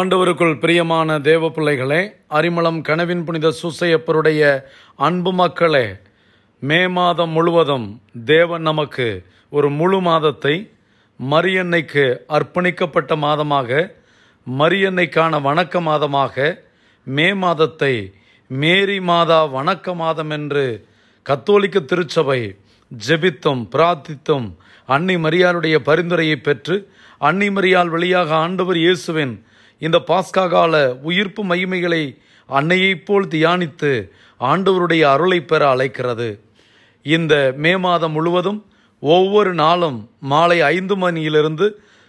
ஆண்டவருக்குள் பிரியமான தேவ பிள்ளைகளே அரிமளம் கனவின் புனித சூசையப்பருடைய அன்பு மக்களே மே மாதம் முழுவதும் தேவன் நமக்கு ஒரு முழு மாதத்தை மரியன்னைக்கு அர்ப்பணிக்கப்பட்ட மாதமாக மரியன்னைக்கான வணக்க மாதமாக மே மாதத்தை மேரி மாதா வணக்க மாதம் என்று கத்தோலிக்க திருச்சபை ஜெபித்தும் பிரார்த்தித்தும் அன்னை மரியாளுடைய பரிந்துரையை பெற்று அன்னை மரியாள் வழியாக ஆண்டவர் இயேசுவின் இந்த பாஸ்கா கால உயிர்ப்பு மகிமைகளை அன்னையைப் போல் தியானித்து ஆண்டவருடைய அருளை பெற அழைக்கிறது இந்த மே மாதம் முழுவதும் ஒவ்வொரு நாளும் மாலை ஐந்து மணியிலிருந்து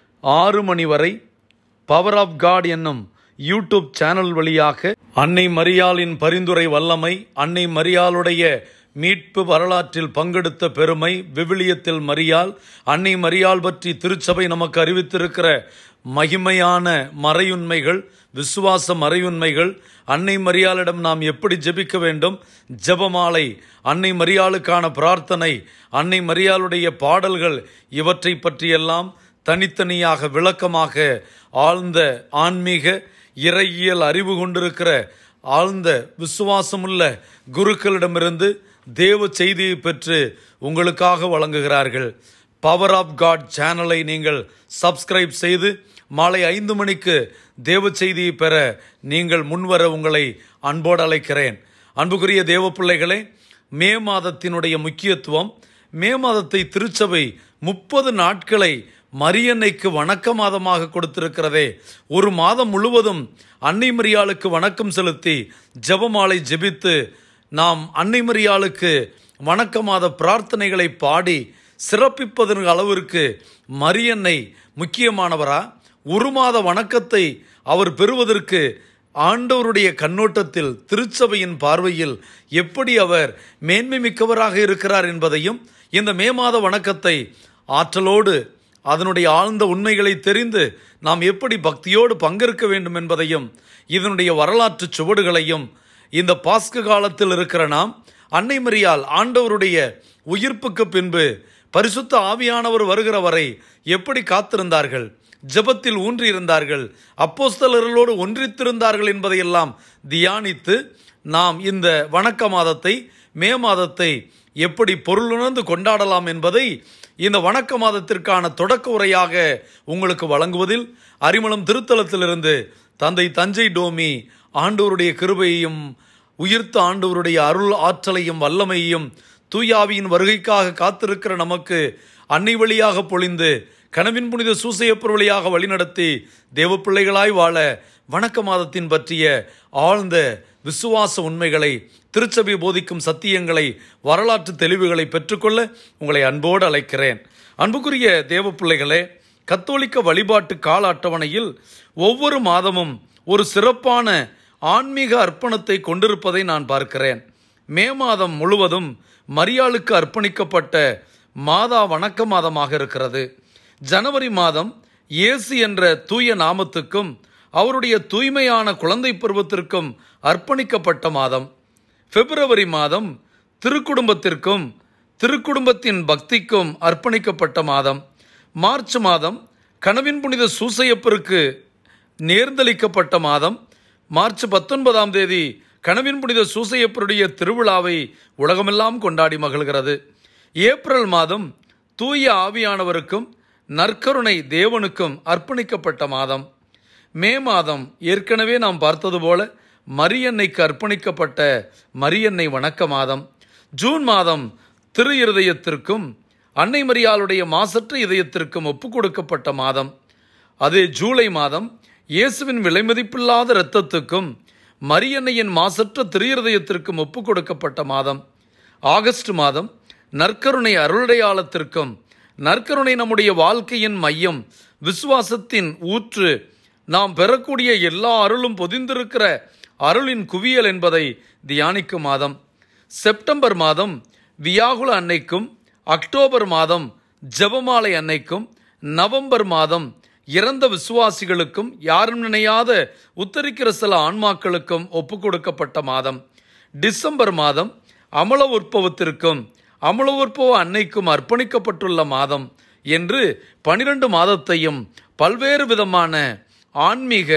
ஆறு மணி வரை பவர் ஆஃப் காட் என்னும் யூடியூப் சேனல் வழியாக அன்னை மரியாளின் பரிந்துரை வல்லமை அன்னை மரியாளுடைய மீட்பு வரலாற்றில் பங்கெடுத்த பெருமை விவிலியத்தில் மரியாள் அன்னை மரியாள் பற்றி திருச்சபை நமக்கு அறிவித்திருக்கிற மகிமையான மறையுண்மைகள் விசுவாச மறையுண்மைகள் அன்னை மரியாளிடம் நாம் எப்படி ஜெபிக்க வேண்டும் ஜெபமாலை அன்னை மரியாளுக்கான பிரார்த்தனை அன்னை மரியாளுடைய பாடல்கள் இவற்றை பற்றியெல்லாம் தனித்தனியாக விளக்கமாக ஆழ்ந்த ஆன்மீக இறையியல் அறிவு கொண்டிருக்கிற ஆழ்ந்த விசுவாசமுள்ள குருக்களிடமிருந்து தேவ செய்தியை பெற்று உங்களுக்காக வழங்குகிறார்கள் பவர் ஆஃப் காட் சேனலை நீங்கள் சப்ஸ்கிரைப் செய்து மாலை ஐந்து மணிக்கு தேவ செய்தியை பெற நீங்கள் முன்வர உங்களை அன்போடு அழைக்கிறேன் அன்புக்குரிய தேவ பிள்ளைகளே மே மாதத்தினுடைய முக்கியத்துவம் மே மாதத்தை திருச்சபை முப்பது நாட்களை மரியன்னைக்கு வணக்க மாதமாக கொடுத்திருக்கிறதே ஒரு மாதம் முழுவதும் அன்னை மரியாளுக்கு வணக்கம் செலுத்தி ஜெபமாலை ஜெபித்து நாம் அன்னை மரியாளுக்கு வணக்க மாத பிரார்த்தனைகளை பாடி சிறப்பிப்பதன் அளவிற்கு மரியன்னை முக்கியமானவரா ஒரு மாத வணக்கத்தை அவர் பெறுவதற்கு ஆண்டவருடைய கண்ணோட்டத்தில் திருச்சபையின் பார்வையில் எப்படி அவர் மேன்மை மிக்கவராக இருக்கிறார் என்பதையும் இந்த மே மாத வணக்கத்தை ஆற்றலோடு அதனுடைய ஆழ்ந்த உண்மைகளை தெரிந்து நாம் எப்படி பக்தியோடு பங்கேற்க வேண்டும் என்பதையும் இதனுடைய வரலாற்று சுவடுகளையும் இந்த பாஸ்க காலத்தில் இருக்கிற நாம் அன்னை மரியால் ஆண்டவருடைய உயிர்ப்புக்கு பின்பு பரிசுத்த ஆவியானவர் வருகிற வரை எப்படி காத்திருந்தார்கள் ஜெபத்தில் ஊன்றியிருந்தார்கள் அப்போஸ்தலர்களோடு ஒன்றித்திருந்தார்கள் என்பதையெல்லாம் தியானித்து நாம் இந்த வணக்க மாதத்தை மே மாதத்தை எப்படி பொருளுணர்ந்து கொண்டாடலாம் என்பதை இந்த வணக்க மாதத்திற்கான தொடக்க உரையாக உங்களுக்கு வழங்குவதில் அரிமளம் திருத்தலத்திலிருந்து தந்தை தஞ்சை டோமி ஆண்டவருடைய கிருபையையும் உயிர்த்த ஆண்டவருடைய அருள் ஆற்றலையும் வல்லமையையும் தூயாவியின் வருகைக்காக காத்திருக்கிற நமக்கு அன்னை வழியாக பொழிந்து கனவின் புனித சூசையப்பர் வழியாக வழிநடத்தி தேவ பிள்ளைகளாய் வாழ வணக்க மாதத்தின் பற்றிய ஆழ்ந்த விசுவாச உண்மைகளை திருச்சபை போதிக்கும் சத்தியங்களை வரலாற்று தெளிவுகளை பெற்றுக்கொள்ள உங்களை அன்போடு அழைக்கிறேன் அன்புக்குரிய தேவ பிள்ளைகளே கத்தோலிக்க வழிபாட்டு கால அட்டவணையில் ஒவ்வொரு மாதமும் ஒரு சிறப்பான ஆன்மீக அர்ப்பணத்தை கொண்டிருப்பதை நான் பார்க்கிறேன் மே மாதம் முழுவதும் மரியாளுக்கு அர்ப்பணிக்கப்பட்ட மாதா வணக்க மாதமாக இருக்கிறது ஜனவரி மாதம் இயேசு என்ற தூய நாமத்துக்கும் அவருடைய தூய்மையான குழந்தை பருவத்திற்கும் அர்ப்பணிக்கப்பட்ட மாதம் பிப்ரவரி மாதம் திருக்குடும்பத்திற்கும் திருக்குடும்பத்தின் பக்திக்கும் அர்ப்பணிக்கப்பட்ட மாதம் மார்ச் மாதம் கனவின் புனித சூசையப்பருக்கு நேர்ந்தளிக்கப்பட்ட மாதம் மார்ச் பத்தொன்பதாம் தேதி கனவின் புனித சூசையப்பருடைய திருவிழாவை உலகமெல்லாம் கொண்டாடி மகிழ்கிறது ஏப்ரல் மாதம் தூய ஆவியானவருக்கும் நற்கருணை தேவனுக்கும் அர்ப்பணிக்கப்பட்ட மாதம் மே மாதம் ஏற்கனவே நாம் பார்த்தது போல மரியன்னைக்கு அர்ப்பணிக்கப்பட்ட மரியன்னை வணக்க மாதம் ஜூன் மாதம் திரு இருதயத்திற்கும் அன்னை மரியாளுடைய மாசற்ற இதயத்திற்கும் ஒப்புக் கொடுக்கப்பட்ட மாதம் அதே ஜூலை மாதம் இயேசுவின் விலைமதிப்பில்லாத இரத்தத்துக்கும் மரியன்னையின் மாசற்ற திரியதயத்திற்கும் ஒப்புக் கொடுக்கப்பட்ட மாதம் ஆகஸ்ட் மாதம் நற்கருணை அருளடையாளத்திற்கும் நற்கருணை நம்முடைய வாழ்க்கையின் மையம் விசுவாசத்தின் ஊற்று நாம் பெறக்கூடிய எல்லா அருளும் பொதிந்திருக்கிற அருளின் குவியல் என்பதை தியானிக்கும் மாதம் செப்டம்பர் மாதம் வியாகுல அன்னைக்கும் அக்டோபர் மாதம் ஜெபமாலை அன்னைக்கும் நவம்பர் மாதம் இறந்த விசுவாசிகளுக்கும் யாரும் நினையாத உத்தரிக்கிற சில ஆன்மாக்களுக்கும் ஒப்புக் கொடுக்கப்பட்ட மாதம் டிசம்பர் மாதம் அமல உற்பவத்திற்கும் அமல உற்பவ அன்னைக்கும் அர்ப்பணிக்கப்பட்டுள்ள மாதம் என்று பனிரெண்டு மாதத்தையும் பல்வேறு விதமான ஆன்மீக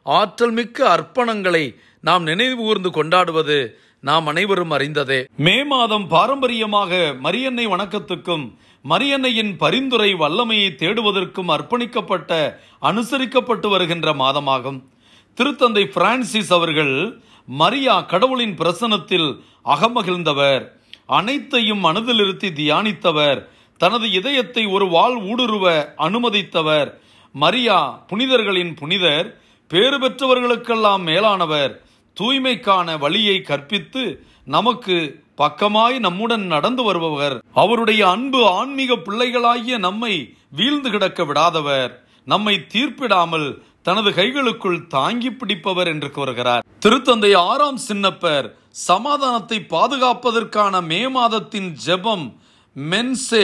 ஆற்றல் மிக்க அர்ப்பணங்களை நாம் நினைவு கூர்ந்து கொண்டாடுவது நாம் அனைவரும் அறிந்ததே மே மாதம் பாரம்பரியமாக மரியன்னை வணக்கத்துக்கும் மரியன்னையின் பரிந்துரை வல்லமையை தேடுவதற்கும் அர்ப்பணிக்கப்பட்ட அனுசரிக்கப்பட்டு வருகின்ற மாதமாகும் திருத்தந்தை பிரான்சிஸ் அவர்கள் மரியா கடவுளின் பிரசனத்தில் அகமகிழ்ந்தவர் அனைத்தையும் மனதிலிருத்தி தியானித்தவர் தனது இதயத்தை ஒரு வாள் ஊடுருவ அனுமதித்தவர் மரியா புனிதர்களின் புனிதர் பேறு பெற்றவர்களுக்கெல்லாம் மேலானவர் தூய்மைக்கான வழியை கற்பித்து நமக்கு பக்கமாய் நம்முடன் நடந்து வருபவர் அவருடைய அன்பு ஆன்மீக பிள்ளைகளாகிய நம்மை வீழ்ந்து கிடக்க விடாதவர் நம்மை தீர்ப்பிடாமல் தனது கைகளுக்குள் தாங்கி பிடிப்பவர் என்று கூறுகிறார் திருத்தந்தை ஆறாம் சின்னப்பர் சமாதானத்தை பாதுகாப்பதற்கான மே மாதத்தின் ஜெபம் மென்சே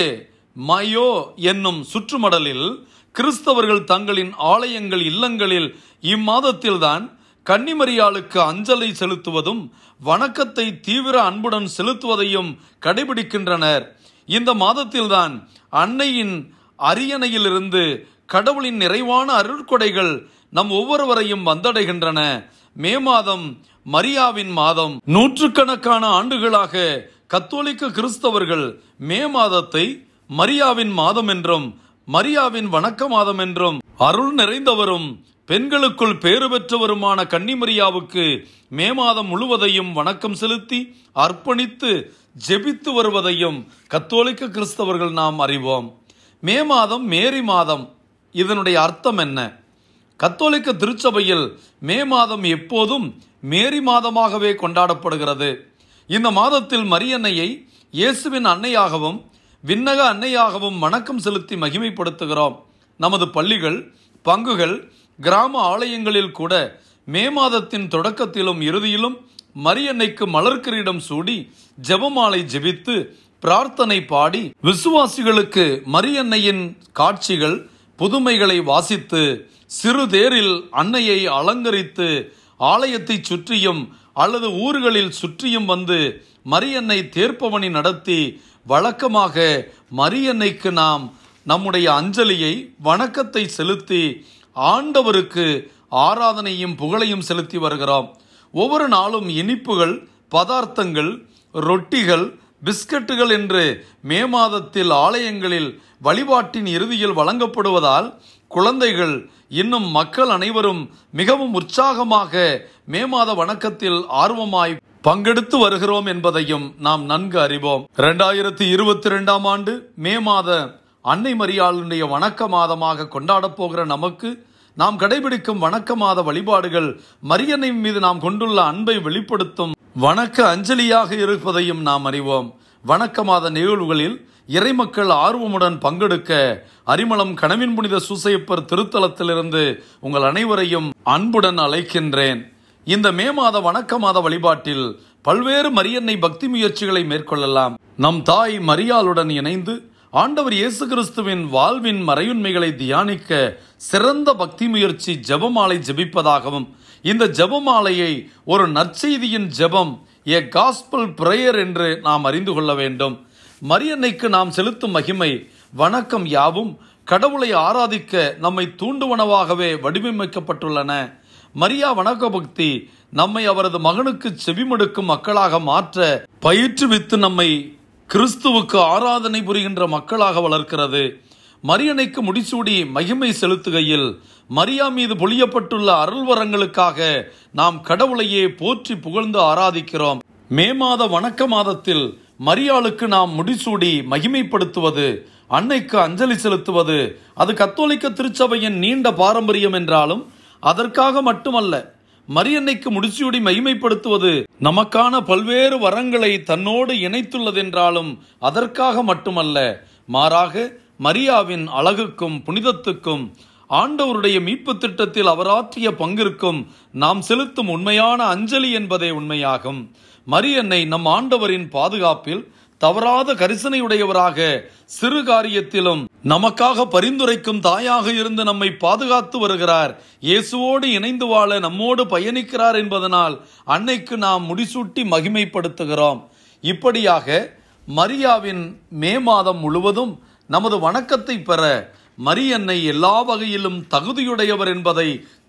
மயோ என்னும் சுற்றுமடலில் கிறிஸ்தவர்கள் தங்களின் ஆலயங்கள் இல்லங்களில் இம்மாதத்தில்தான் கன்னிமரியாளுக்கு அஞ்சலை செலுத்துவதும் வணக்கத்தை தீவிர அன்புடன் செலுத்துவதையும் கடைபிடிக்கின்றனர் இந்த மாதத்தில்தான் அன்னையின் அரியணையிலிருந்து கடவுளின் நிறைவான அருட்கொடைகள் நம் ஒவ்வொருவரையும் வந்தடைகின்றன மே மாதம் மரியாவின் மாதம் நூற்றுக்கணக்கான ஆண்டுகளாக கத்தோலிக்க கிறிஸ்தவர்கள் மே மாதத்தை மரியாவின் மாதம் என்றும் மரியாவின் வணக்க மாதம் என்றும் அருள் நிறைந்தவரும் பெண்களுக்குள் பேறு பெற்றவருமான கன்னிமரியாவுக்கு மே மாதம் முழுவதையும் வணக்கம் செலுத்தி அர்ப்பணித்து ஜெபித்து வருவதையும் கத்தோலிக்க கிறிஸ்தவர்கள் நாம் அறிவோம் மே மாதம் மேரி மாதம் இதனுடைய அர்த்தம் என்ன கத்தோலிக்க திருச்சபையில் மே மாதம் எப்போதும் மேரி மாதமாகவே கொண்டாடப்படுகிறது இந்த மாதத்தில் மரியன்னையை இயேசுவின் அன்னையாகவும் விண்ணக அன்னையாகவும் வணக்கம் செலுத்தி மகிமைப்படுத்துகிறோம் நமது பள்ளிகள் பங்குகள் கிராம ஆலயங்களில் கூட மே மாதத்தின் தொடக்கத்திலும் இறுதியிலும் மரியன்னைக்கு மலர் கிரீடம் சூடி ஜெபமாலை ஜெபித்து பிரார்த்தனை பாடி விசுவாசிகளுக்கு மரியன்னையின் காட்சிகள் புதுமைகளை வாசித்து சிறு தேரில் அன்னையை அலங்கரித்து ஆலயத்தை சுற்றியும் அல்லது ஊர்களில் சுற்றியும் வந்து மரியன்னை தேர்ப்பவனி நடத்தி வழக்கமாக மரியன்னைக்கு நாம் நம்முடைய அஞ்சலியை வணக்கத்தை செலுத்தி ஆண்டவருக்கு ஆராதனையும் புகழையும் செலுத்தி வருகிறோம் ஒவ்வொரு நாளும் இனிப்புகள் பதார்த்தங்கள் ரொட்டிகள் பிஸ்கட்டுகள் என்று மே மாதத்தில் ஆலயங்களில் வழிபாட்டின் இறுதியில் வழங்கப்படுவதால் குழந்தைகள் இன்னும் மக்கள் அனைவரும் மிகவும் உற்சாகமாக மே மாத வணக்கத்தில் ஆர்வமாய் பங்கெடுத்து வருகிறோம் என்பதையும் நாம் நன்கு அறிவோம் இரண்டாயிரத்தி இருபத்தி ரெண்டாம் ஆண்டு மே மாத அன்னை மரியாளுடைய வணக்க மாதமாக கொண்டாடப் போகிற நமக்கு நாம் கடைபிடிக்கும் வணக்க மாத வழிபாடுகள் மரியன்னை மீது நாம் கொண்டுள்ள அன்பை வெளிப்படுத்தும் வணக்க அஞ்சலியாக இருப்பதையும் நாம் அறிவோம் வணக்க மாத நிகழ்வுகளில் இறைமக்கள் ஆர்வமுடன் பங்கெடுக்க அரிமளம் கனவின் புனித சூசையப்பர் திருத்தலத்திலிருந்து உங்கள் அனைவரையும் அன்புடன் அழைக்கின்றேன் இந்த மே மாத வணக்க மாத வழிபாட்டில் பல்வேறு மரியன்னை பக்தி முயற்சிகளை மேற்கொள்ளலாம் நம் தாய் மரியாளுடன் இணைந்து ஆண்டவர் இயேசு கிறிஸ்துவின் வாழ்வின் மறையுண்மைகளை தியானிக்க சிறந்த பக்தி முயற்சி ஜெபமாலை ஜெபிப்பதாகவும் இந்த ஜெபமாலையை ஒரு நற்செய்தியின் ஜெபம் ஏ காஸ்பல் பிரேயர் என்று நாம் அறிந்து கொள்ள வேண்டும் மரியன்னைக்கு நாம் செலுத்தும் மகிமை வணக்கம் யாவும் கடவுளை ஆராதிக்க நம்மை தூண்டுவனவாகவே வடிவமைக்கப்பட்டுள்ளன மரியா வணக்க பக்தி நம்மை அவரது மகனுக்கு செவிமடுக்கும் மக்களாக மாற்ற பயிற்றுவித்து நம்மை கிறிஸ்துவுக்கு ஆராதனை புரிகின்ற மக்களாக வளர்க்கிறது மரியணைக்கு முடிசூடி மகிமை செலுத்துகையில் மரியா மீது பொழியப்பட்டுள்ள அருள்வரங்களுக்காக நாம் கடவுளையே போற்றி புகழ்ந்து ஆராதிக்கிறோம் மே மாத வணக்க மாதத்தில் மரியாளுக்கு நாம் முடிசூடி மகிமைப்படுத்துவது அன்னைக்கு அஞ்சலி செலுத்துவது அது கத்தோலிக்க திருச்சபையின் நீண்ட பாரம்பரியம் என்றாலும் அதற்காக மட்டுமல்ல மரியன்னைக்கு முடிசூடி மகிமைப்படுத்துவது நமக்கான பல்வேறு வரங்களை தன்னோடு இணைத்துள்ளதென்றாலும் அதற்காக மட்டுமல்ல மாறாக மரியாவின் அழகுக்கும் புனிதத்துக்கும் ஆண்டவருடைய மீட்பு திட்டத்தில் அவராற்றிய பங்கிற்கும் நாம் செலுத்தும் உண்மையான அஞ்சலி என்பதே உண்மையாகும் மரியன்னை நம் ஆண்டவரின் பாதுகாப்பில் தவறாத கரிசனையுடையவராக சிறு காரியத்திலும் நமக்காக பரிந்துரைக்கும் தாயாக இருந்து நம்மை பாதுகாத்து வருகிறார் இயேசுவோடு இணைந்து வாழ நம்மோடு பயணிக்கிறார் என்பதனால் அன்னைக்கு நாம் முடிசூட்டி மகிமைப்படுத்துகிறோம் இப்படியாக மரியாவின் மே மாதம் முழுவதும் நமது வணக்கத்தை பெற மரியன்னை எல்லா வகையிலும் தகுதியுடையவர் என்பதை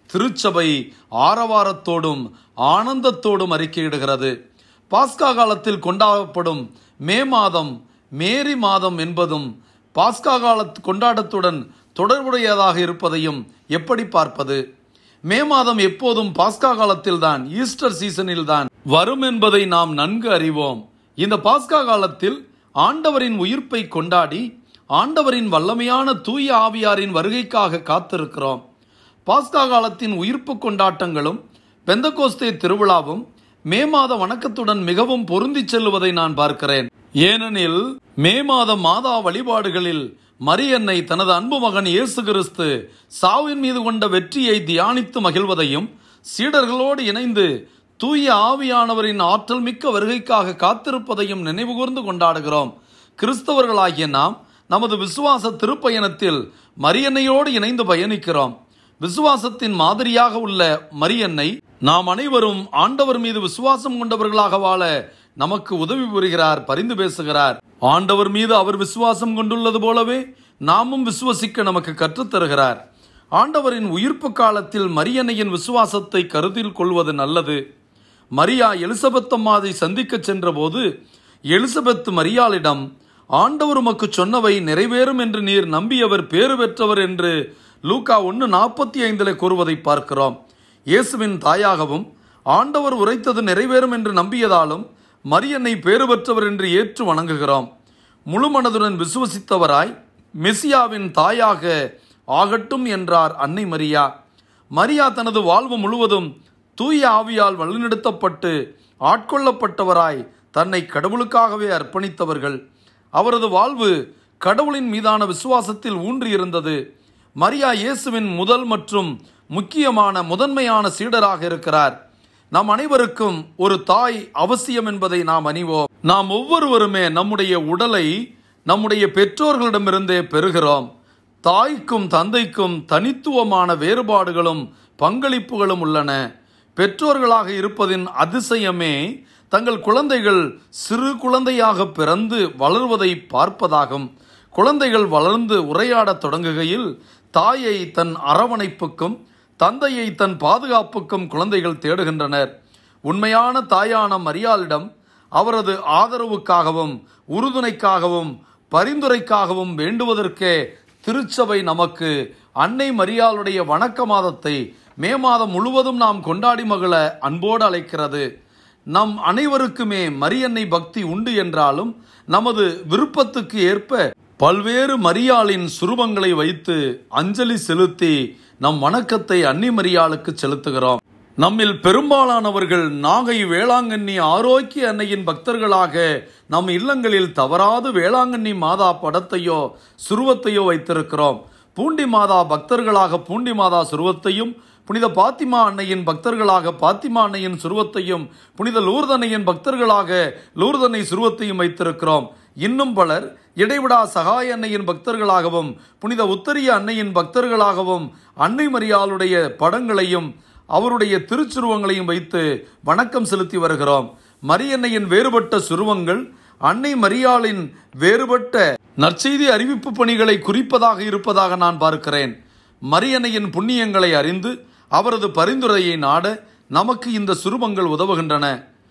திருச்சபை ஆரவாரத்தோடும் ஆனந்தத்தோடும் அறிக்கையிடுகிறது பாஸ்கா காலத்தில் கொண்டாடப்படும் மே மாதம் மேரி மாதம் என்பதும் பாஸ்கா கால கொண்டாட்டத்துடன் தொடர்புடையதாக இருப்பதையும் எப்படி பார்ப்பது மே மாதம் எப்போதும் பாஸ்கா காலத்தில்தான் ஈஸ்டர் சீசனில்தான் வரும் என்பதை நாம் நன்கு அறிவோம் இந்த பாஸ்கா காலத்தில் ஆண்டவரின் உயிர்ப்பை கொண்டாடி ஆண்டவரின் வல்லமையான தூய ஆவியாரின் வருகைக்காக காத்திருக்கிறோம் பாஸ்கா காலத்தின் உயிர்ப்பு கொண்டாட்டங்களும் பெந்தகோஸ்தே திருவிழாவும் மே மாத வணக்கத்துடன் மிகவும் பொருந்தி செல்லுவதை நான் பார்க்கிறேன் ஏனெனில் மே மாத மாதா வழிபாடுகளில் மரியன்னை தனது அன்பு மகன் இயேசு கிறிஸ்து சாவின் மீது கொண்ட வெற்றியை தியானித்து மகிழ்வதையும் சீடர்களோடு இணைந்து தூய ஆவியானவரின் ஆற்றல் மிக்க வருகைக்காக காத்திருப்பதையும் நினைவுகூர்ந்து கொண்டாடுகிறோம் கிறிஸ்தவர்களாகிய நாம் நமது விசுவாச திருப்பயணத்தில் மரியன்னையோடு இணைந்து பயணிக்கிறோம் விசுவாசத்தின் மாதிரியாக உள்ள மரியன்னை நாம் அனைவரும் ஆண்டவர் மீது விசுவாசம் கொண்டவர்களாக வாழ நமக்கு உதவி புரிகிறார் பரிந்து பேசுகிறார் ஆண்டவர் மீது அவர் விசுவாசம் கொண்டுள்ளது போலவே நாமும் விசுவசிக்க நமக்கு கற்றுத்தருகிறார் ஆண்டவரின் உயிர்ப்பு காலத்தில் மரியன்னையின் விசுவாசத்தை கருத்தில் கொள்வது நல்லது மரியா எலிசபெத் அம்மாதை சந்திக்க சென்றபோது எலிசபெத் மரியாளிடம் ஆண்டவர் உமக்கு சொன்னவை நிறைவேறும் என்று நீர் நம்பியவர் பேறு பெற்றவர் என்று லூக்கா ஒன்று நாற்பத்தி ஐந்தில் கூறுவதை பார்க்கிறோம் இயேசுவின் தாயாகவும் ஆண்டவர் உரைத்தது நிறைவேறும் என்று நம்பியதாலும் மரியன்னை பேறு பெற்றவர் என்று ஏற்று வணங்குகிறோம் முழு மனதுடன் விசுவசித்தவராய் மெசியாவின் தாயாக ஆகட்டும் என்றார் அன்னை மரியா மரியா தனது வாழ்வு முழுவதும் தூய ஆவியால் வழிநடத்தப்பட்டு ஆட்கொள்ளப்பட்டவராய் தன்னை கடவுளுக்காகவே அர்ப்பணித்தவர்கள் அவரது வாழ்வு கடவுளின் மீதான விசுவாசத்தில் ஊன்றியிருந்தது மரியா இயேசுவின் முதல் மற்றும் முக்கியமான முதன்மையான சீடராக இருக்கிறார் நம் அனைவருக்கும் ஒரு தாய் அவசியம் என்பதை நாம் அணிவோம் நாம் ஒவ்வொருவருமே நம்முடைய உடலை நம்முடைய பெற்றோர்களிடமிருந்தே பெறுகிறோம் தாய்க்கும் தந்தைக்கும் தனித்துவமான வேறுபாடுகளும் பங்களிப்புகளும் உள்ளன பெற்றோர்களாக இருப்பதின் அதிசயமே தங்கள் குழந்தைகள் சிறு குழந்தையாக பிறந்து வளர்வதை பார்ப்பதாகும் குழந்தைகள் வளர்ந்து உரையாடத் தொடங்குகையில் தாயை தன் அரவணைப்புக்கும் தந்தையை தன் பாதுகாப்புக்கும் குழந்தைகள் தேடுகின்றனர் உண்மையான தாயான மரியாளிடம் அவரது ஆதரவுக்காகவும் உறுதுணைக்காகவும் பரிந்துரைக்காகவும் வேண்டுவதற்கே திருச்சபை நமக்கு அன்னை மரியாளுடைய வணக்க மாதத்தை மே மாதம் முழுவதும் நாம் கொண்டாடி மகிழ அன்போடு அழைக்கிறது நம் அனைவருக்குமே மரியன்னை பக்தி உண்டு என்றாலும் நமது விருப்பத்துக்கு ஏற்ப பல்வேறு மரியாளின் சுரூபங்களை வைத்து அஞ்சலி செலுத்தி நம் வணக்கத்தை அன்னி மரியாளுக்கு செலுத்துகிறோம் நம்மில் பெரும்பாலானவர்கள் நாகை வேளாங்கண்ணி ஆரோக்கிய அன்னையின் பக்தர்களாக நம் இல்லங்களில் தவறாது வேளாங்கண்ணி மாதா படத்தையோ சுருவத்தையோ வைத்திருக்கிறோம் பூண்டி மாதா பக்தர்களாக பூண்டி மாதா சுருவத்தையும் புனித பாத்திமா அன்னையின் பக்தர்களாக பாத்திமா அன்னையின் சுருவத்தையும் புனித லூர்தன்னையின் பக்தர்களாக லூர்தன்னை சுருவத்தையும் வைத்திருக்கிறோம் இன்னும் பலர் இடைவிடா சகாய அன்னையின் பக்தர்களாகவும் புனித உத்தரிய அன்னையின் பக்தர்களாகவும் அன்னை மரியாளுடைய படங்களையும் அவருடைய திருச்சுருவங்களையும் வைத்து வணக்கம் செலுத்தி வருகிறோம் மரியன்னையின் வேறுபட்ட சுருவங்கள் அன்னை மரியாளின் வேறுபட்ட நற்செய்தி அறிவிப்பு பணிகளை குறிப்பதாக இருப்பதாக நான் பார்க்கிறேன் மரியன்னையின் புண்ணியங்களை அறிந்து அவரது பரிந்துரையை நாட நமக்கு இந்த சுரூபங்கள் உதவுகின்றன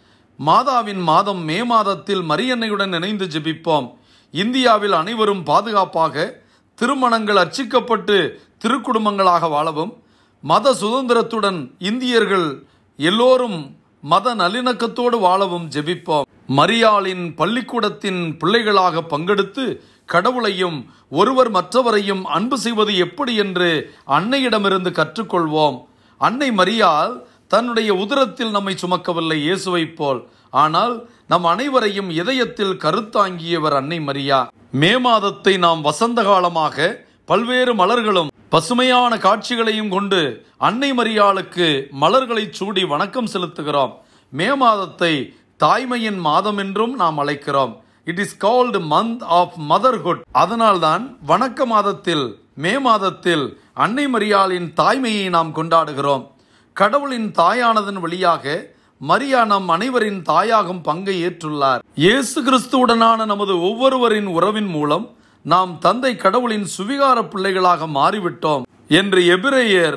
மாதாவின் மாதம் மே மாதத்தில் மரியன்னையுடன் இணைந்து ஜெபிப்போம் இந்தியாவில் அனைவரும் பாதுகாப்பாக திருமணங்கள் அர்ச்சிக்கப்பட்டு திருக்குடும்பங்களாக வாழவும் மத சுதந்திரத்துடன் இந்தியர்கள் எல்லோரும் மத நல்லிணக்கத்தோடு வாழவும் ஜெபிப்போம் மரியாளின் பள்ளிக்கூடத்தின் பிள்ளைகளாக பங்கெடுத்து கடவுளையும் ஒருவர் மற்றவரையும் அன்பு செய்வது எப்படி என்று அன்னையிடமிருந்து கற்றுக்கொள்வோம் அன்னை மரியாள் தன்னுடைய உதரத்தில் நம்மை சுமக்கவில்லை இயேசுவைப் போல் ஆனால் நம் அனைவரையும் இதயத்தில் கருத்தாங்கியவர் அன்னை மரியா மே மாதத்தை நாம் வசந்த காலமாக பல்வேறு மலர்களும் பசுமையான காட்சிகளையும் கொண்டு அன்னை மரியாளுக்கு மலர்களை சூடி வணக்கம் செலுத்துகிறோம் மே மாதத்தை தாய்மையின் மாதம் என்றும் நாம் அழைக்கிறோம் it is called month of motherhood அதனால்தான் வணக்க மாதத்தில் மே மாதத்தில் அன்னை மரியாளின் தாய்மையை நாம் கொண்டாடுகிறோம் கடவுளின் தாயானதன் வழியாக மரியா நம் அனைவரின் தாயாகும் பங்கை ஏற்றுள்ளார் இயேசு கிறிஸ்துவுடனான நமது ஒவ்வொருவரின் உறவின் மூலம் நாம் தந்தை கடவுளின் சுவிகார பிள்ளைகளாக மாறிவிட்டோம் என்று எபிரேயர்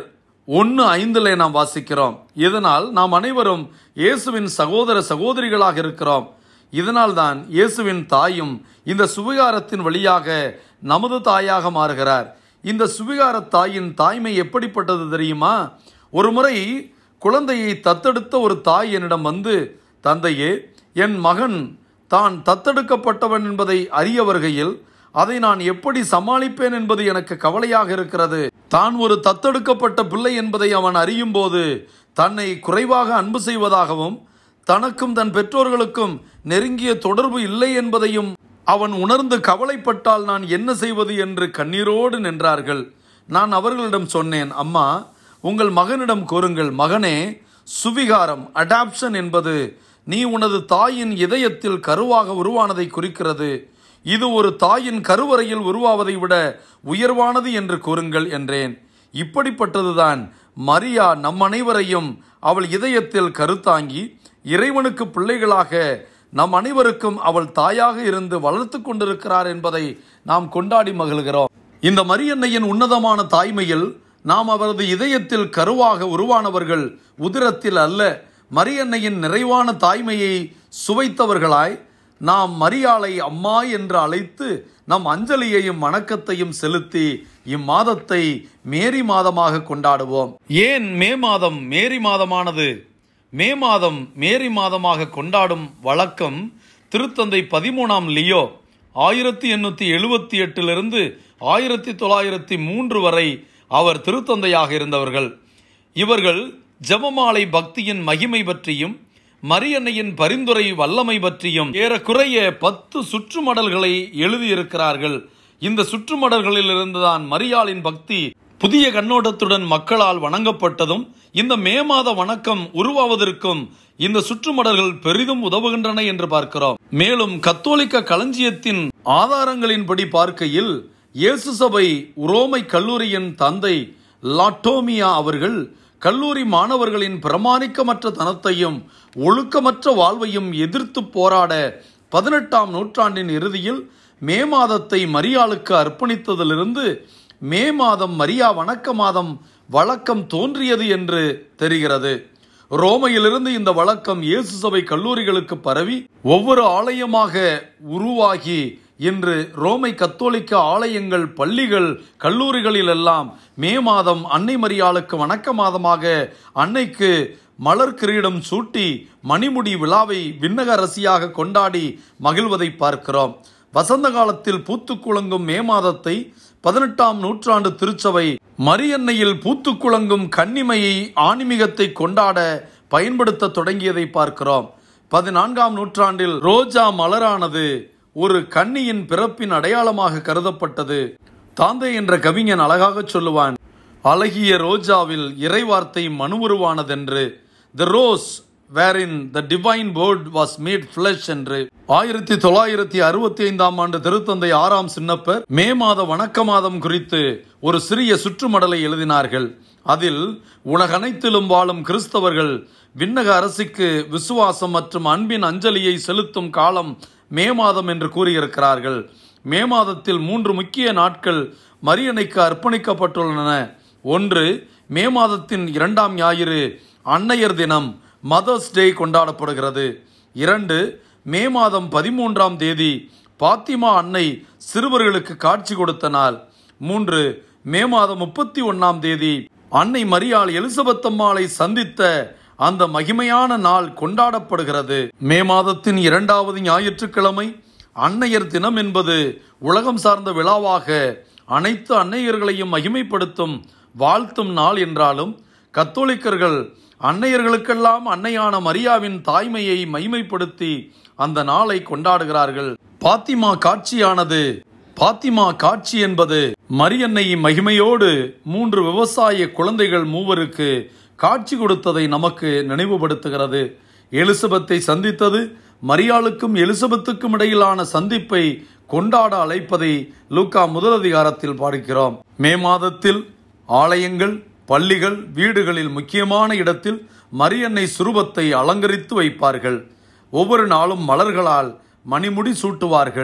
ஒன்று ஐந்தில் நாம் வாசிக்கிறோம் இதனால் நாம் அனைவரும் இயேசுவின் சகோதர சகோதரிகளாக இருக்கிறோம் இதனால் தான் இயேசுவின் தாயும் இந்த சுவிகாரத்தின் வழியாக நமது தாயாக மாறுகிறார் இந்த சுவிகார தாயின் தாய்மை எப்படிப்பட்டது தெரியுமா ஒரு முறை குழந்தையை தத்தெடுத்த ஒரு தாய் என்னிடம் வந்து தந்தையே என் மகன் தான் தத்தெடுக்கப்பட்டவன் என்பதை அறிய வருகையில் அதை நான் எப்படி சமாளிப்பேன் என்பது எனக்கு கவலையாக இருக்கிறது தான் ஒரு தத்தெடுக்கப்பட்ட பிள்ளை என்பதை அவன் அறியும் போது தன்னை குறைவாக அன்பு செய்வதாகவும் தனக்கும் தன் பெற்றோர்களுக்கும் நெருங்கிய தொடர்பு இல்லை என்பதையும் அவன் உணர்ந்து கவலைப்பட்டால் நான் என்ன செய்வது என்று கண்ணீரோடு நின்றார்கள் நான் அவர்களிடம் சொன்னேன் அம்மா உங்கள் மகனிடம் கூறுங்கள் மகனே சுவிகாரம் அடாப்ஷன் என்பது நீ உனது தாயின் இதயத்தில் கருவாக உருவானதை குறிக்கிறது இது ஒரு தாயின் கருவறையில் உருவாவதை விட உயர்வானது என்று கூறுங்கள் என்றேன் இப்படிப்பட்டதுதான் மரியா நம் அனைவரையும் அவள் இதயத்தில் கருத்தாங்கி இறைவனுக்கு பிள்ளைகளாக நம் அனைவருக்கும் அவள் தாயாக இருந்து வளர்த்து கொண்டிருக்கிறார் என்பதை நாம் கொண்டாடி மகிழ்கிறோம் இந்த மரியன்னையின் உன்னதமான தாய்மையில் நாம் அவரது இதயத்தில் கருவாக உருவானவர்கள் உதிரத்தில் அல்ல மரியன்னையின் நிறைவான தாய்மையை சுவைத்தவர்களாய் நாம் மரியாளை அம்மா என்று அழைத்து நம் அஞ்சலியையும் வணக்கத்தையும் செலுத்தி இம்மாதத்தை மேரி மாதமாக கொண்டாடுவோம் ஏன் மே மாதம் மேரி மாதமானது மே மாதம் மேரி மாதமாக கொண்டாடும் வழக்கம் திருத்தந்தை பதிமூணாம் லியோ ஆயிரத்தி எண்ணூற்றி எழுபத்தி எட்டிலிருந்து ஆயிரத்தி தொள்ளாயிரத்தி மூன்று வரை அவர் திருத்தந்தையாக இருந்தவர்கள் இவர்கள் ஜெபமாலை பக்தியின் மகிமை பற்றியும் மரியன்னையின் பரிந்துரை வல்லமை பற்றியும் ஏறக்குறைய பத்து சுற்றுமடல்களை எழுதியிருக்கிறார்கள் இந்த சுற்றுமடல்களில் இருந்துதான் மரியாளின் பக்தி புதிய கண்ணோட்டத்துடன் மக்களால் வணங்கப்பட்டதும் இந்த மே மாத வணக்கம் உருவாவதற்கும் இந்த சுற்றுமடல்கள் பெரிதும் உதவுகின்றன என்று பார்க்கிறோம் மேலும் கத்தோலிக்க களஞ்சியத்தின் ஆதாரங்களின்படி பார்க்கையில் இயேசு சபை உரோமை கல்லூரியின் தந்தை லாட்டோமியா அவர்கள் கல்லூரி மாணவர்களின் பிரமாணிக்கமற்ற தனத்தையும் ஒழுக்கமற்ற வாழ்வையும் எதிர்த்து போராட பதினெட்டாம் நூற்றாண்டின் இறுதியில் மே மாதத்தை மரியாளுக்கு அர்ப்பணித்ததிலிருந்து மே மாதம் மரியா வணக்க மாதம் வழக்கம் தோன்றியது என்று தெரிகிறது ரோமையிலிருந்து இந்த வழக்கம் இயேசு சபை கல்லூரிகளுக்கு பரவி ஒவ்வொரு ஆலயமாக உருவாகி இன்று ரோமை கத்தோலிக்க ஆலயங்கள் பள்ளிகள் கல்லூரிகளில் எல்லாம் மே மாதம் அன்னை மரியாளுக்கு வணக்க மாதமாக அன்னைக்கு மலர் கிரீடம் சூட்டி மணிமுடி விழாவை விண்ணக அரசியாக கொண்டாடி மகிழ்வதை பார்க்கிறோம் வசந்த காலத்தில் பூத்து குலுங்கும் மே மாதத்தை பதினெட்டாம் நூற்றாண்டு திருச்சபை மரியன்னையில் பூத்து குலுங்கும் கன்னிமையை ஆன்மீகத்தை கொண்டாட பயன்படுத்த தொடங்கியதை பார்க்கிறோம் பதினான்காம் நூற்றாண்டில் ரோஜா மலரானது ஒரு கன்னியின் பிறப்பின் அடையாளமாக கருதப்பட்டது தாந்தை என்ற கவிஞன் அழகாக சொல்லுவான் அழகிய ரோஜாவில் இறைவார்த்தை மனுவுருவானதென்று the rose wherein the divine word was made flesh என்று ஆயிரத்தி தொள்ளாயிரத்தி அறுபத்தி ஐந்தாம் ஆண்டு திருத்தந்தை ஆறாம் சின்னப்பர் மே மாத வணக்க மாதம் குறித்து ஒரு சிறிய சுற்றுமடலை எழுதினார்கள் அதில் உலகனைத்திலும் வாழும் கிறிஸ்தவர்கள் விண்ணக அரசிக்கு விசுவாசம் மற்றும் அன்பின் அஞ்சலியை செலுத்தும் காலம் மே மாதம் என்று கூறியிருக்கிறார்கள் மே மாதத்தில் மூன்று முக்கிய நாட்கள் மரியணைக்கு அர்ப்பணிக்கப்பட்டுள்ளன ஒன்று மே மாதத்தின் இரண்டாம் ஞாயிறு அன்னையர் தினம் மதர்ஸ் டே கொண்டாடப்படுகிறது இரண்டு மே மாதம் பதிமூன்றாம் தேதி பாத்திமா அன்னை சிறுவர்களுக்கு காட்சி கொடுத்த நாள் மூன்று மே மாதம் முப்பத்தி ஒன்னாம் தேதி அன்னை மரியாள் எலிசபெத் அம்மாளை சந்தித்த அந்த மகிமையான நாள் கொண்டாடப்படுகிறது மே மாதத்தின் இரண்டாவது ஞாயிற்றுக்கிழமை அன்னையர் தினம் என்பது உலகம் சார்ந்த விழாவாக அனைத்து அன்னையர்களையும் மகிமைப்படுத்தும் வாழ்த்தும் நாள் என்றாலும் கத்தோலிக்கர்கள் அன்னையர்களுக்கெல்லாம் அன்னையான மரியாவின் தாய்மையை மகிமைப்படுத்தி அந்த நாளை கொண்டாடுகிறார்கள் பாத்திமா காட்சியானது பாத்திமா காட்சி என்பது மரியன்னை மகிமையோடு மூன்று விவசாய குழந்தைகள் மூவருக்கு காட்சி கொடுத்ததை நமக்கு நினைவுபடுத்துகிறது எலிசபெத்தை சந்தித்தது மரியாளுக்கும் எலிசபெத்துக்கும் இடையிலான சந்திப்பை கொண்டாட அழைப்பதை லூக்கா முதல் அதிகாரத்தில் பார்க்கிறோம் மே மாதத்தில் ஆலயங்கள் பள்ளிகள் வீடுகளில் முக்கியமான இடத்தில் மரியன்னை சுரூபத்தை அலங்கரித்து வைப்பார்கள் ஒவ்வொரு நாளும் மலர்களால் மணிமுடி சூட்டுவார்கள்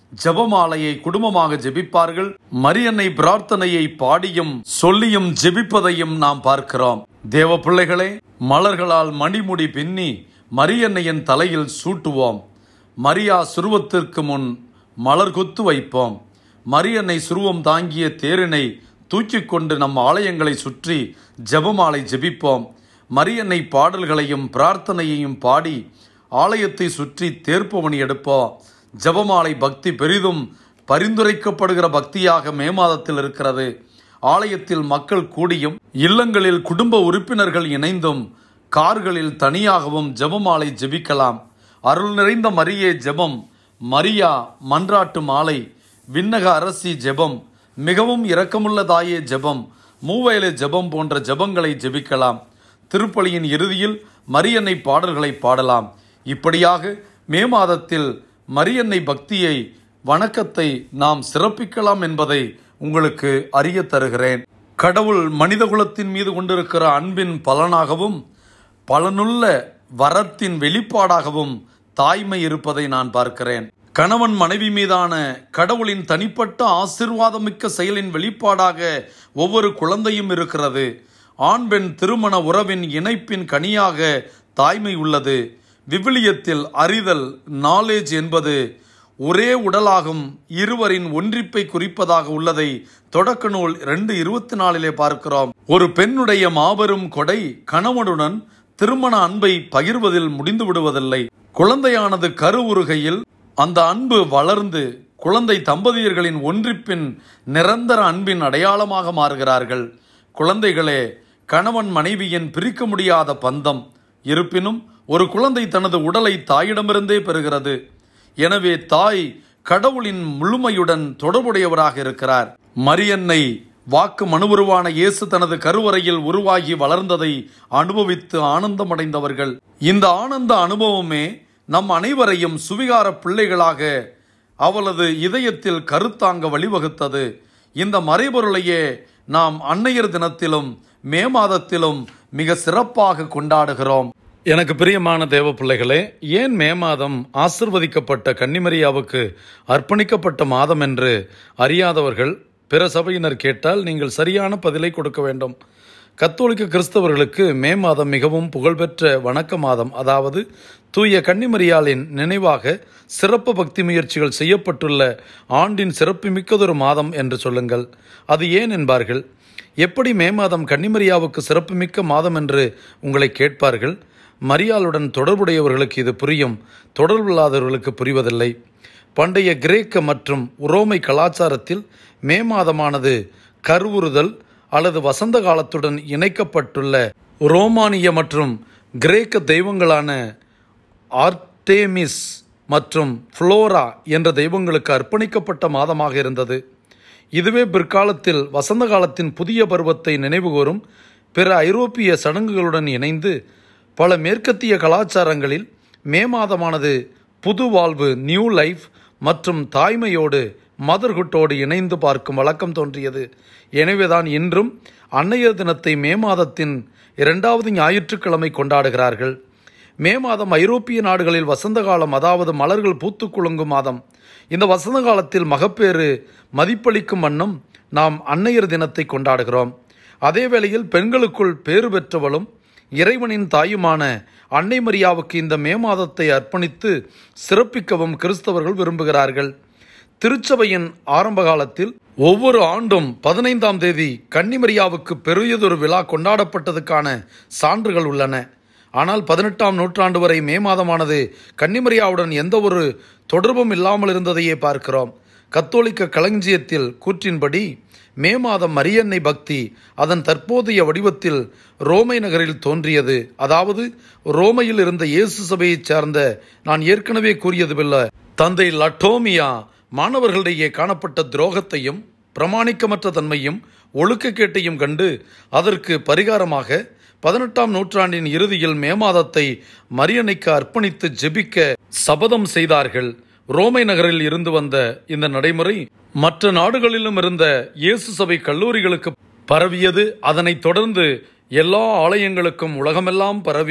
ஜெபமாலையை குடும்பமாக ஜெபிப்பார்கள் மரியன்னை பிரார்த்தனையை பாடியும் சொல்லியும் ஜெபிப்பதையும் நாம் பார்க்கிறோம் தேவ பிள்ளைகளே மலர்களால் மணிமுடி பின்னி மரியன்னையின் தலையில் சூட்டுவோம் மரியா சுருவத்திற்கு முன் மலர் கொத்து வைப்போம் மரியன்னை சுருவம் தாங்கிய தேரினை தூக்கிக் கொண்டு நம் ஆலயங்களை சுற்றி ஜெபமாலை ஜெபிப்போம் மரியன்னை பாடல்களையும் பிரார்த்தனையையும் பாடி ஆலயத்தை சுற்றி தேர்ப்பவனி எடுப்போம் ஜெபமாலை பக்தி பெரிதும் பரிந்துரைக்கப்படுகிற பக்தியாக மே மாதத்தில் இருக்கிறது ஆலயத்தில் மக்கள் கூடியும் இல்லங்களில் குடும்ப உறுப்பினர்கள் இணைந்தும் கார்களில் தனியாகவும் ஜெபமாலை ஜெபிக்கலாம் அருள் நிறைந்த மரியே ஜெபம் மரியா மன்றாட்டு மாலை விண்ணக அரசி ஜெபம் மிகவும் இரக்கமுள்ள தாயே ஜெபம் மூவேலை ஜெபம் போன்ற ஜெபங்களை ஜெபிக்கலாம் திருப்பலியின் இறுதியில் மரியன்னை பாடல்களை பாடலாம் இப்படியாக மே மாதத்தில் மரியன்னை பக்தியை வணக்கத்தை நாம் சிறப்பிக்கலாம் என்பதை உங்களுக்கு அறிய தருகிறேன் கடவுள் மனிதகுலத்தின் மீது கொண்டிருக்கிற அன்பின் பலனாகவும் பலனுள்ள வரத்தின் வெளிப்பாடாகவும் தாய்மை இருப்பதை நான் பார்க்கிறேன் கணவன் மனைவி மீதான கடவுளின் தனிப்பட்ட ஆசிர்வாதமிக்க செயலின் வெளிப்பாடாக ஒவ்வொரு குழந்தையும் இருக்கிறது ஆண் பெண் திருமண உறவின் இணைப்பின் கனியாக தாய்மை உள்ளது விவிலியத்தில் அறிதல் நாலேஜ் என்பது ஒரே உடலாகும் இருவரின் ஒன்றிப்பை குறிப்பதாக உள்ளதை தொடக்க நூல் ரெண்டு இருபத்தி நாலிலே பார்க்கிறோம் ஒரு பெண்ணுடைய மாபெரும் கொடை கணவனுடன் திருமண அன்பை பகிர்வதில் முடிந்து விடுவதில்லை குழந்தையானது கருவுறுகையில் அந்த அன்பு வளர்ந்து குழந்தை தம்பதியர்களின் ஒன்றிப்பின் நிரந்தர அன்பின் அடையாளமாக மாறுகிறார்கள் குழந்தைகளே கணவன் மனைவியின் பிரிக்க முடியாத பந்தம் இருப்பினும் ஒரு குழந்தை தனது உடலை தாயிடமிருந்தே பெறுகிறது எனவே தாய் கடவுளின் முழுமையுடன் தொடர்புடையவராக இருக்கிறார் மரியன்னை வாக்கு மனுவுருவான இயேசு தனது கருவறையில் உருவாகி வளர்ந்ததை அனுபவித்து ஆனந்தமடைந்தவர்கள் இந்த ஆனந்த அனுபவமே நம் அனைவரையும் சுவிகார பிள்ளைகளாக அவளது இதயத்தில் கருத்தாங்க வழிவகுத்தது இந்த மறைபொருளையே நாம் அன்னையர் தினத்திலும் மே மாதத்திலும் மிக சிறப்பாக கொண்டாடுகிறோம் எனக்கு பிரியமான தேவ பிள்ளைகளே ஏன் மே மாதம் ஆசிர்வதிக்கப்பட்ட கன்னிமரியாவுக்கு அர்ப்பணிக்கப்பட்ட மாதம் என்று அறியாதவர்கள் பிற சபையினர் கேட்டால் நீங்கள் சரியான பதிலை கொடுக்க வேண்டும் கத்தோலிக்க கிறிஸ்தவர்களுக்கு மே மாதம் மிகவும் புகழ்பெற்ற வணக்க மாதம் அதாவது தூய கன்னிமரியாளின் நினைவாக சிறப்பு பக்தி முயற்சிகள் செய்யப்பட்டுள்ள ஆண்டின் சிறப்புமிக்கதொரு மாதம் என்று சொல்லுங்கள் அது ஏன் என்பார்கள் எப்படி மே மாதம் கன்னிமரியாவுக்கு சிறப்புமிக்க மாதம் என்று உங்களை கேட்பார்கள் மரியாளுடன் தொடர்புடையவர்களுக்கு இது புரியும் தொடர்பில்லாதவர்களுக்கு புரிவதில்லை பண்டைய கிரேக்க மற்றும் உரோமை கலாச்சாரத்தில் மே மாதமானது கருவுறுதல் அல்லது வசந்த காலத்துடன் இணைக்கப்பட்டுள்ள ரோமானிய மற்றும் கிரேக்க தெய்வங்களான ஆர்டேமிஸ் மற்றும் ஃப்ளோரா என்ற தெய்வங்களுக்கு அர்ப்பணிக்கப்பட்ட மாதமாக இருந்தது இதுவே பிற்காலத்தில் வசந்த காலத்தின் புதிய பருவத்தை நினைவுகூரும் பிற ஐரோப்பிய சடங்குகளுடன் இணைந்து பல மேற்கத்திய கலாச்சாரங்களில் மே மாதமானது புது வாழ்வு நியூ லைஃப் மற்றும் தாய்மையோடு மதர்ஹுட்டோடு இணைந்து பார்க்கும் வழக்கம் தோன்றியது எனவேதான் இன்றும் அன்னையர் தினத்தை மே மாதத்தின் இரண்டாவது ஞாயிற்றுக்கிழமை கொண்டாடுகிறார்கள் மே மாதம் ஐரோப்பிய நாடுகளில் வசந்த காலம் அதாவது மலர்கள் பூத்து குலுங்கும் மாதம் இந்த வசந்த காலத்தில் மகப்பேறு மதிப்பளிக்கும் வண்ணம் நாம் அன்னையர் தினத்தை கொண்டாடுகிறோம் அதே வேளையில் பெண்களுக்குள் பேறு பெற்றவளும் இறைவனின் தாயுமான அன்னை மரியாவுக்கு இந்த மே மாதத்தை அர்ப்பணித்து சிறப்பிக்கவும் கிறிஸ்தவர்கள் விரும்புகிறார்கள் திருச்சபையின் ஆரம்ப காலத்தில் ஒவ்வொரு ஆண்டும் பதினைந்தாம் தேதி கன்னிமரியாவுக்கு பெரியதொரு விழா கொண்டாடப்பட்டதுக்கான சான்றுகள் உள்ளன ஆனால் பதினெட்டாம் நூற்றாண்டு வரை மே மாதமானது கன்னிமரியாவுடன் எந்த ஒரு தொடர்பும் இல்லாமல் இருந்ததையே பார்க்கிறோம் கத்தோலிக்க களஞ்சியத்தில் கூற்றின்படி மே மாதம் மரியன்னை பக்தி அதன் தற்போதைய வடிவத்தில் ரோமை நகரில் தோன்றியது அதாவது ரோமையில் இருந்த இயேசு சபையைச் சார்ந்த நான் ஏற்கனவே கூறியது போல தந்தை லட்டோமியா மாணவர்களிடையே காணப்பட்ட துரோகத்தையும் பிரமாணிக்கமற்ற தன்மையும் ஒழுக்கக்கேட்டையும் கண்டு அதற்கு பரிகாரமாக பதினெட்டாம் நூற்றாண்டின் இறுதியில் மே மாதத்தை மரியன்னைக்கு அர்ப்பணித்து ஜெபிக்க சபதம் செய்தார்கள் ரோமை நகரில் இருந்து வந்த இந்த நடைமுறை மற்ற நாடுகளிலும் இருந்த இயேசு சபை கல்லூரிகளுக்கு பரவியது அதனைத் தொடர்ந்து எல்லா ஆலயங்களுக்கும் உலகமெல்லாம் பரவி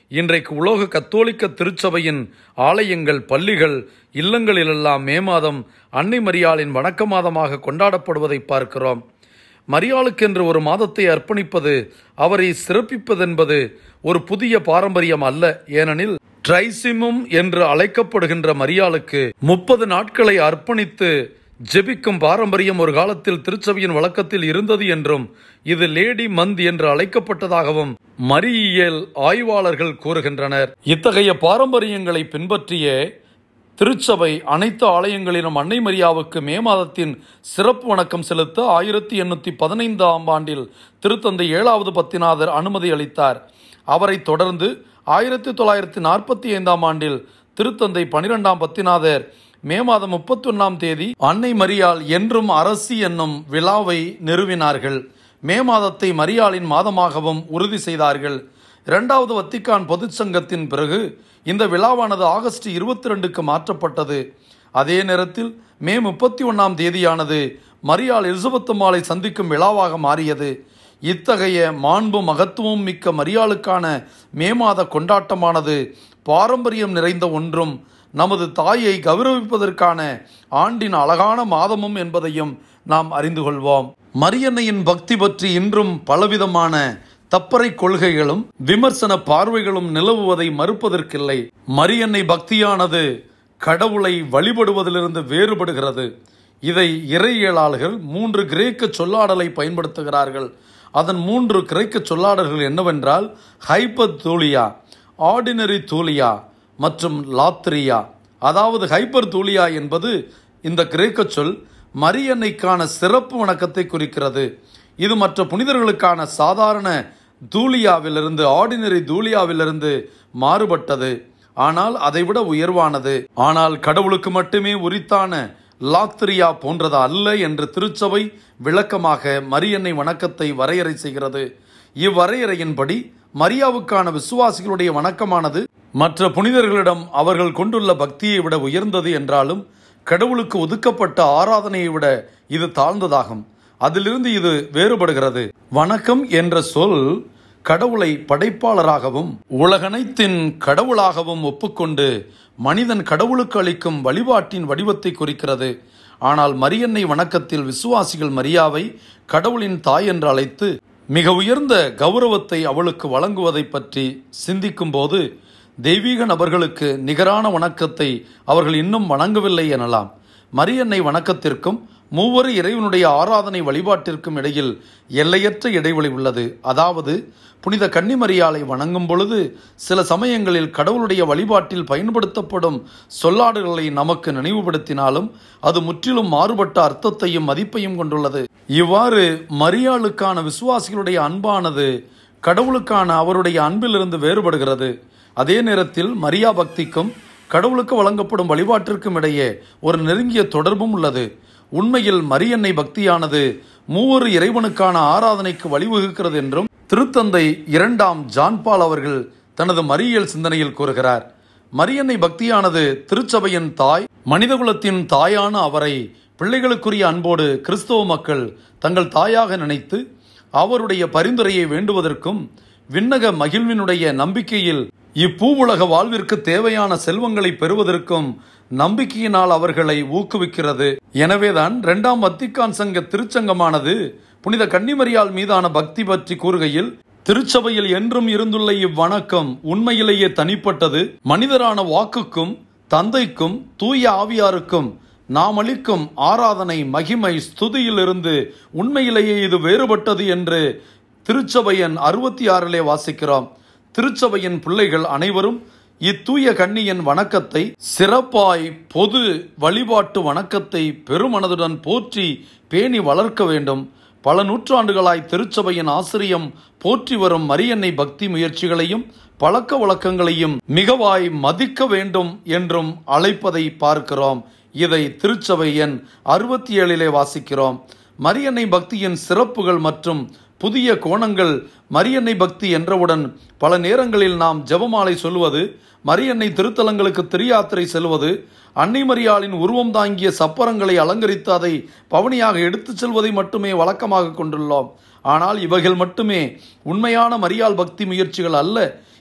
இன்றைக்கு உலக கத்தோலிக்க திருச்சபையின் ஆலயங்கள் பள்ளிகள் இல்லங்களிலெல்லாம் மே மாதம் அன்னை மரியாளின் வணக்க மாதமாக கொண்டாடப்படுவதை பார்க்கிறோம் மரியாளுக்கென்று ஒரு மாதத்தை அர்ப்பணிப்பது அவரை சிறப்பிப்பதென்பது ஒரு புதிய பாரம்பரியம் அல்ல ஏனெனில் ட்ரைசிமும் என்று அழைக்கப்படுகின்ற மரியாளுக்கு முப்பது நாட்களை அர்ப்பணித்து ஜெபிக்கும் பாரம்பரியம் ஒரு காலத்தில் திருச்சபையின் வழக்கத்தில் இருந்தது என்றும் இது லேடி மந்த் என்று அழைக்கப்பட்டதாகவும் மரியியல் ஆய்வாளர்கள் கூறுகின்றனர் இத்தகைய பாரம்பரியங்களை பின்பற்றிய திருச்சபை அனைத்து ஆலயங்களிலும் அன்னை மரியாவுக்கு மே மாதத்தின் சிறப்பு வணக்கம் செலுத்த ஆயிரத்தி எண்ணூற்றி பதினைந்தாம் ஆண்டில் திருத்தந்தை ஏழாவது பத்திநாதர் அனுமதி அளித்தார் அவரைத் தொடர்ந்து ஆயிரத்தி தொள்ளாயிரத்தி நாற்பத்தி ஐந்தாம் ஆண்டில் திருத்தந்தை பனிரெண்டாம் பத்திநாதர் மே மாதம் முப்பத்தொன்னாம் தேதி அன்னை மரியாள் என்றும் அரசி என்னும் விழாவை நிறுவினார்கள் மே மாதத்தை மரியாளின் மாதமாகவும் உறுதி செய்தார்கள் இரண்டாவது வத்திக்கான் பொதுச் சங்கத்தின் பிறகு இந்த விழாவானது ஆகஸ்ட் இருபத்தி ரெண்டுக்கு மாற்றப்பட்டது அதே நேரத்தில் மே முப்பத்தி ஒன்றாம் தேதியானது மரியாள் எலிசபெத் அம்மாளை சந்திக்கும் விழாவாக மாறியது இத்தகைய மாண்பு மகத்துவம் மிக்க மரியாளுக்கான மே மாத கொண்டாட்டமானது பாரம்பரியம் நிறைந்த ஒன்றும் நமது தாயை கௌரவிப்பதற்கான ஆண்டின் அழகான மாதமும் என்பதையும் நாம் அறிந்து கொள்வோம் மரியன்னையின் பக்தி பற்றி இன்றும் பலவிதமான தப்பறை கொள்கைகளும் விமர்சன பார்வைகளும் நிலவுவதை மறுப்பதற்கில்லை மரியன்னை பக்தியானது கடவுளை வழிபடுவதிலிருந்து வேறுபடுகிறது இதை இறையியலாளர்கள் மூன்று கிரேக்க சொல்லாடலை பயன்படுத்துகிறார்கள் அதன் மூன்று கிரேக்க சொல்லாடல்கள் என்னவென்றால் ஹைப்பர் தூலியா ஆர்டினரி தூலியா மற்றும் லாத்ரியா அதாவது ஹைப்பர் தூலியா என்பது இந்த கிரேக்க சொல் மரியன்னைக்கான சிறப்பு வணக்கத்தை குறிக்கிறது இது மற்ற புனிதர்களுக்கான சாதாரண தூலியாவிலிருந்து ஆர்டினரி தூலியாவிலிருந்து மாறுபட்டது ஆனால் அதைவிட உயர்வானது ஆனால் கடவுளுக்கு மட்டுமே உரித்தான லாத்ரியா போன்றது அல்ல என்று திருச்சபை விளக்கமாக மரியன்னை வணக்கத்தை வரையறை செய்கிறது இவ்வரையறையின்படி மரியாவுக்கான விசுவாசிகளுடைய வணக்கமானது மற்ற புனிதர்களிடம் அவர்கள் கொண்டுள்ள பக்தியை விட உயர்ந்தது என்றாலும் கடவுளுக்கு ஒதுக்கப்பட்ட ஆராதனையை விட இது தாழ்ந்ததாகும் அதிலிருந்து இது வேறுபடுகிறது வணக்கம் என்ற சொல் கடவுளை படைப்பாளராகவும் உலகனைத்தின் கடவுளாகவும் ஒப்புக்கொண்டு மனிதன் கடவுளுக்கு அளிக்கும் வழிபாட்டின் வடிவத்தை குறிக்கிறது ஆனால் மரியன்னை வணக்கத்தில் விசுவாசிகள் மரியாவை கடவுளின் தாய் என்று அழைத்து மிக உயர்ந்த கௌரவத்தை அவளுக்கு வழங்குவதை பற்றி சிந்திக்கும் போது தெய்வீக நபர்களுக்கு நிகரான வணக்கத்தை அவர்கள் இன்னும் வணங்கவில்லை எனலாம் மரியன்னை வணக்கத்திற்கும் மூவரு இறைவனுடைய ஆராதனை வழிபாட்டிற்கும் இடையில் எல்லையற்ற இடைவெளி உள்ளது அதாவது புனித கன்னிமரியாலை வணங்கும் பொழுது சில சமயங்களில் கடவுளுடைய வழிபாட்டில் பயன்படுத்தப்படும் சொல்லாடுகளை நமக்கு நினைவுபடுத்தினாலும் அது முற்றிலும் மாறுபட்ட அர்த்தத்தையும் மதிப்பையும் கொண்டுள்ளது இவ்வாறு மரியாளுக்கான விசுவாசிகளுடைய அன்பானது கடவுளுக்கான அவருடைய அன்பிலிருந்து வேறுபடுகிறது அதே நேரத்தில் மரியா பக்திக்கும் கடவுளுக்கு வழங்கப்படும் வழிபாட்டிற்கும் இடையே ஒரு நெருங்கிய தொடர்பும் உள்ளது உண்மையில் மரியன்னை பக்தியானது மூவரு இறைவனுக்கான ஆராதனைக்கு வழிவகுக்கிறது என்றும் திருத்தந்தை இரண்டாம் ஜான்பால் அவர்கள் தனது மரியல் சிந்தனையில் கூறுகிறார் மரியன்னை பக்தியானது திருச்சபையின் தாய் மனிதகுலத்தின் தாயான அவரை பிள்ளைகளுக்குரிய அன்போடு கிறிஸ்தவ மக்கள் தங்கள் தாயாக நினைத்து அவருடைய பரிந்துரையை வேண்டுவதற்கும் விண்ணக மகிழ்வினுடைய நம்பிக்கையில் இப்பூவுலக வாழ்விற்கு தேவையான செல்வங்களை பெறுவதற்கும் நம்பிக்கையினால் அவர்களை ஊக்குவிக்கிறது எனவேதான் இரண்டாம் வத்திக்கான் சங்க திருச்சங்கமானது புனித கன்னிமரியால் மீதான பக்தி பற்றி கூறுகையில் திருச்சபையில் என்றும் இருந்துள்ள இவ்வணக்கம் உண்மையிலேயே தனிப்பட்டது மனிதரான வாக்குக்கும் தந்தைக்கும் தூய ஆவியாருக்கும் நாம் அளிக்கும் ஆராதனை மகிமை ஸ்துதியிலிருந்து உண்மையிலேயே இது வேறுபட்டது என்று திருச்சபையின் அறுபத்தி ஆறிலே வாசிக்கிறோம் திருச்சபையின் பிள்ளைகள் அனைவரும் இத்தூய கன்னியின் வணக்கத்தை சிறப்பாய் பொது வழிபாட்டு வணக்கத்தை பெருமனதுடன் போற்றி பேணி வளர்க்க வேண்டும் பல நூற்றாண்டுகளாய் திருச்சபையின் ஆசிரியம் போற்றி வரும் மரியன்னை பக்தி முயற்சிகளையும் பழக்க வழக்கங்களையும் மிகவாய் மதிக்க வேண்டும் என்றும் அழைப்பதை பார்க்கிறோம் இதை திருச்சபை எண் அறுபத்தி ஏழிலே வாசிக்கிறோம் மரியன்னை பக்தியின் சிறப்புகள் மற்றும் புதிய கோணங்கள் மரியன்னை பக்தி என்றவுடன் பல நேரங்களில் நாம் ஜெபமாலை சொல்வது மரியன்னை திருத்தலங்களுக்கு திரியாத்திரை செல்வது அன்னை மரியாளின் உருவம் தாங்கிய சப்பரங்களை அலங்கரித்து அதை பவனியாக எடுத்துச் செல்வதை மட்டுமே வழக்கமாக கொண்டுள்ளோம் ஆனால் இவைகள் மட்டுமே உண்மையான மரியாள் பக்தி முயற்சிகள் அல்ல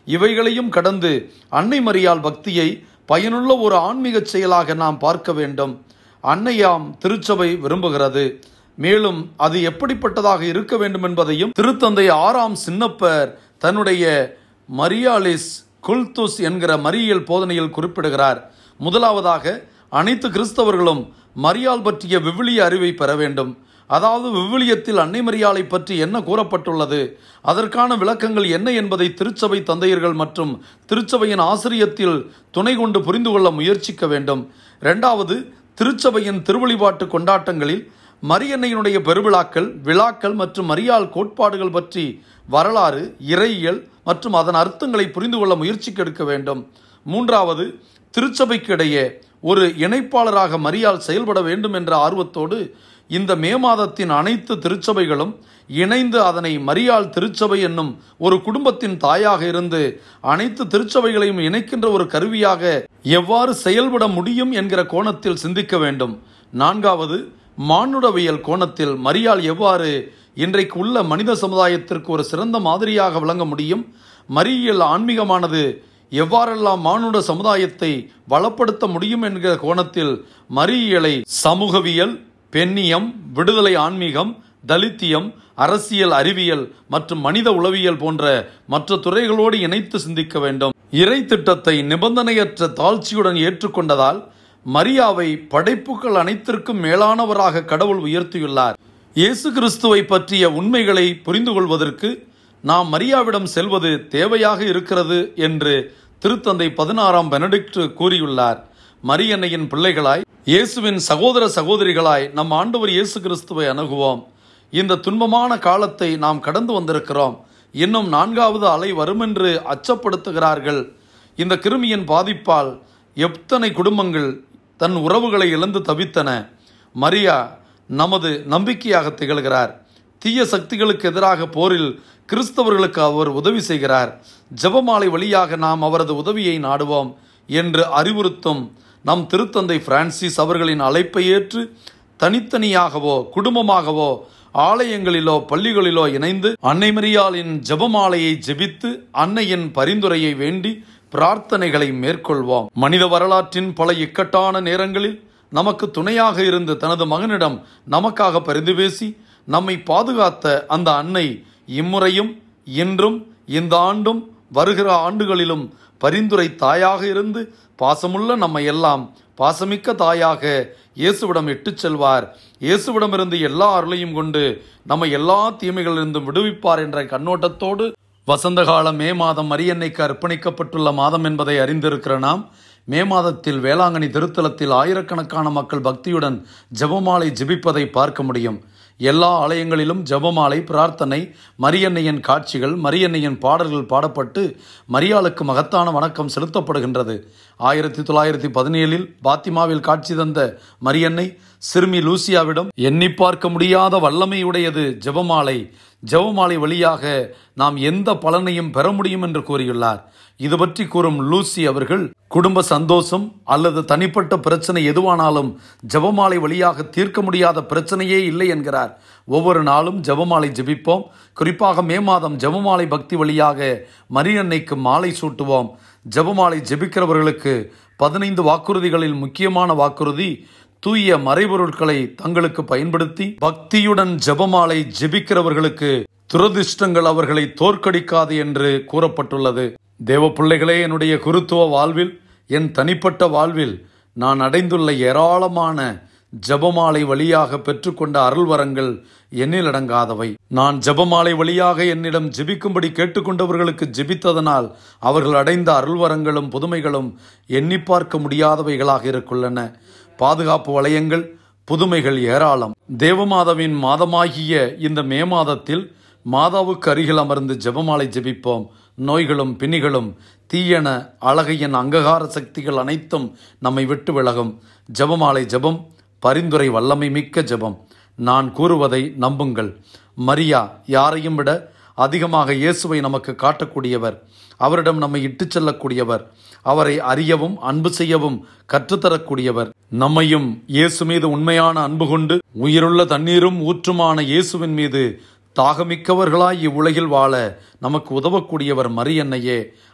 இவைகளையும் கடந்து அன்னை மரியாள் பக்தியை பயனுள்ள ஒரு ஆன்மீக செயலாக நாம் பார்க்க வேண்டும் அன்னையாம் திருச்சபை விரும்புகிறது மேலும் அது எப்படிப்பட்டதாக இருக்க வேண்டும் என்பதையும் திருத்தந்தை ஆறாம் சின்னப்பர் தன்னுடைய மரியாலிஸ் குல்துஸ் என்கிற மரியல் போதனையில் குறிப்பிடுகிறார் முதலாவதாக அனைத்து கிறிஸ்தவர்களும் மரியாள் பற்றிய விவிலிய அறிவை பெற வேண்டும் அதாவது விவிலியத்தில் அன்னை மரியாளை பற்றி என்ன கூறப்பட்டுள்ளது அதற்கான விளக்கங்கள் என்ன என்பதை திருச்சபை தந்தையர்கள் மற்றும் திருச்சபையின் ஆசிரியத்தில் துணை கொண்டு புரிந்து கொள்ள முயற்சிக்க வேண்டும் இரண்டாவது திருச்சபையின் திருவழிபாட்டு கொண்டாட்டங்களில் மரியன்னையினுடைய பெருவிழாக்கள் விழாக்கள் மற்றும் மரியாள் கோட்பாடுகள் பற்றி வரலாறு இறையியல் மற்றும் அதன் அர்த்தங்களை புரிந்து கொள்ள முயற்சிக்க எடுக்க வேண்டும் மூன்றாவது திருச்சபைக்கு இடையே ஒரு இணைப்பாளராக மரியாள் செயல்பட வேண்டும் என்ற ஆர்வத்தோடு இந்த மே மாதத்தின் அனைத்து திருச்சபைகளும் இணைந்து அதனை மரியாள் திருச்சபை என்னும் ஒரு குடும்பத்தின் தாயாக இருந்து அனைத்து திருச்சபைகளையும் இணைக்கின்ற ஒரு கருவியாக எவ்வாறு செயல்பட முடியும் என்கிற கோணத்தில் சிந்திக்க வேண்டும் நான்காவது மானுடவியல் கோணத்தில் மரியாள் எவ்வாறு இன்றைக்கு உள்ள மனித சமுதாயத்திற்கு ஒரு சிறந்த மாதிரியாக விளங்க முடியும் மரியல் ஆன்மீகமானது எவ்வாறெல்லாம் மானுட சமுதாயத்தை வளப்படுத்த முடியும் என்கிற கோணத்தில் மரியலை சமூகவியல் பெண்ணியம் விடுதலை ஆன்மீகம் தலித்தியம் அரசியல் அறிவியல் மற்றும் மனித உளவியல் போன்ற மற்ற துறைகளோடு இணைத்து சிந்திக்க வேண்டும் இறை திட்டத்தை நிபந்தனையற்ற தாழ்ச்சியுடன் ஏற்றுக்கொண்டதால் மரியாவை படைப்புகள் அனைத்திற்கும் மேலானவராக கடவுள் உயர்த்தியுள்ளார் இயேசு கிறிஸ்துவை பற்றிய உண்மைகளை புரிந்து கொள்வதற்கு நாம் மரியாவிடம் செல்வது தேவையாக இருக்கிறது என்று திருத்தந்தை பதினாறாம் பெனடிக்ட் கூறியுள்ளார் மரியன்னையின் பிள்ளைகளாய் இயேசுவின் சகோதர சகோதரிகளாய் நம் ஆண்டவர் இயேசு கிறிஸ்துவை அணுகுவோம் இந்த துன்பமான காலத்தை நாம் கடந்து வந்திருக்கிறோம் இன்னும் நான்காவது அலை வருமென்று அச்சப்படுத்துகிறார்கள் இந்த கிருமியின் பாதிப்பால் எத்தனை குடும்பங்கள் தன் உறவுகளை இழந்து தவித்தன மரியா நமது நம்பிக்கையாக திகழ்கிறார் தீய சக்திகளுக்கு எதிராக போரில் கிறிஸ்தவர்களுக்கு அவர் உதவி செய்கிறார் ஜெபமாலை வழியாக நாம் அவரது உதவியை நாடுவோம் என்று அறிவுறுத்தும் நம் திருத்தந்தை பிரான்சிஸ் அவர்களின் அழைப்பை ஏற்று தனித்தனியாகவோ குடும்பமாகவோ ஆலயங்களிலோ பள்ளிகளிலோ இணைந்து அன்னை மரியாளின் ஜெபமாலையை ஜெபித்து அன்னையின் பரிந்துரையை வேண்டி பிரார்த்தனைகளை மேற்கொள்வோம் மனித வரலாற்றின் பல இக்கட்டான நேரங்களில் நமக்கு துணையாக இருந்து தனது மகனிடம் நமக்காக பரிந்து பேசி நம்மை பாதுகாத்த அந்த அன்னை இம்முறையும் இன்றும் இந்த ஆண்டும் வருகிற ஆண்டுகளிலும் பரிந்துரை தாயாக இருந்து பாசமுள்ள நம்மை எல்லாம் பாசமிக்க தாயாக இயேசுவிடம் இட்டுச் செல்வார் இயேசுவிடமிருந்து எல்லா அருளையும் கொண்டு நம்மை எல்லா தீமைகளிலிருந்தும் விடுவிப்பார் என்ற கண்ணோட்டத்தோடு வசந்தகால மே மாதம் மரியன்னைக்கு அர்ப்பணிக்கப்பட்டுள்ள மாதம் என்பதை அறிந்திருக்கிற நாம் மே மாதத்தில் வேளாங்கண்ணி திருத்தலத்தில் ஆயிரக்கணக்கான மக்கள் பக்தியுடன் ஜெபமாலை ஜெபிப்பதை பார்க்க முடியும் எல்லா ஆலயங்களிலும் ஜெபமாலை பிரார்த்தனை மரியன்னையின் காட்சிகள் மரியன்னையின் பாடல்கள் பாடப்பட்டு மரியாளுக்கு மகத்தான வணக்கம் செலுத்தப்படுகின்றது ஆயிரத்தி தொள்ளாயிரத்தி பதினேழில் பாத்திமாவில் காட்சி தந்த மரியன்னை சிறுமி லூசியாவிடம் எண்ணி பார்க்க முடியாத வல்லமையுடையது ஜெபமாலை ஜெபமாலை வழியாக நாம் எந்த பலனையும் பெற முடியும் என்று கூறியுள்ளார் இது பற்றி கூறும் லூசி அவர்கள் குடும்ப சந்தோஷம் அல்லது தனிப்பட்ட பிரச்சனை எதுவானாலும் ஜெபமாலை வழியாக தீர்க்க முடியாத பிரச்சனையே இல்லை என்கிறார் ஒவ்வொரு நாளும் ஜெபமாலை ஜெபிப்போம் குறிப்பாக மே மாதம் ஜெபமாலை பக்தி வழியாக மரியன்னைக்கு மாலை சூட்டுவோம் ஜெபமாலை ஜெபிக்கிறவர்களுக்கு பதினைந்து வாக்குறுதிகளில் முக்கியமான வாக்குறுதி தூய மறைபொருட்களை தங்களுக்கு பயன்படுத்தி பக்தியுடன் ஜெபமாலை ஜெபிக்கிறவர்களுக்கு துரதிர்ஷ்டங்கள் அவர்களை தோற்கடிக்காது என்று கூறப்பட்டுள்ளது தேவ பிள்ளைகளே என்னுடைய குருத்துவ வாழ்வில் என் தனிப்பட்ட வாழ்வில் நான் அடைந்துள்ள ஏராளமான ஜெபமாலை வழியாக பெற்றுக்கொண்ட அருள்வரங்கள் எண்ணில் அடங்காதவை நான் ஜெபமாலை வழியாக என்னிடம் ஜெபிக்கும்படி கேட்டுக்கொண்டவர்களுக்கு ஜெபித்ததனால் அவர்கள் அடைந்த அருள்வரங்களும் புதுமைகளும் எண்ணி பார்க்க முடியாதவைகளாக இருக்குள்ளன பாதுகாப்பு வளையங்கள் புதுமைகள் ஏராளம் தேவமாதாவின் மாதமாகிய இந்த மே மாதத்தில் மாதாவுக்கு அருகில் அமர்ந்து ஜெபமாலை ஜெபிப்போம் நோய்களும் பிணிகளும் தீயன அழகையின் அங்ககார சக்திகள் அனைத்தும் நம்மை விட்டு விலகும் ஜெபமாலை ஜெபம் பரிந்துரை வல்லமை மிக்க ஜெபம் நான் கூறுவதை நம்புங்கள் மரியா யாரையும் விட அதிகமாக இயேசுவை நமக்கு காட்டக்கூடியவர் அவரிடம் நம்மை இட்டுச் செல்லக்கூடியவர் அவரை அறியவும் அன்பு செய்யவும் கற்றுத்தரக்கூடியவர் நம்மையும் இயேசு மீது உண்மையான அன்பு கொண்டு உயிருள்ள தண்ணீரும் ஊற்றுமான இயேசுவின் மீது தாகமிக்கவர்களாய் இவ்வுலகில் வாழ நமக்கு உதவக்கூடியவர் மரியன்னையே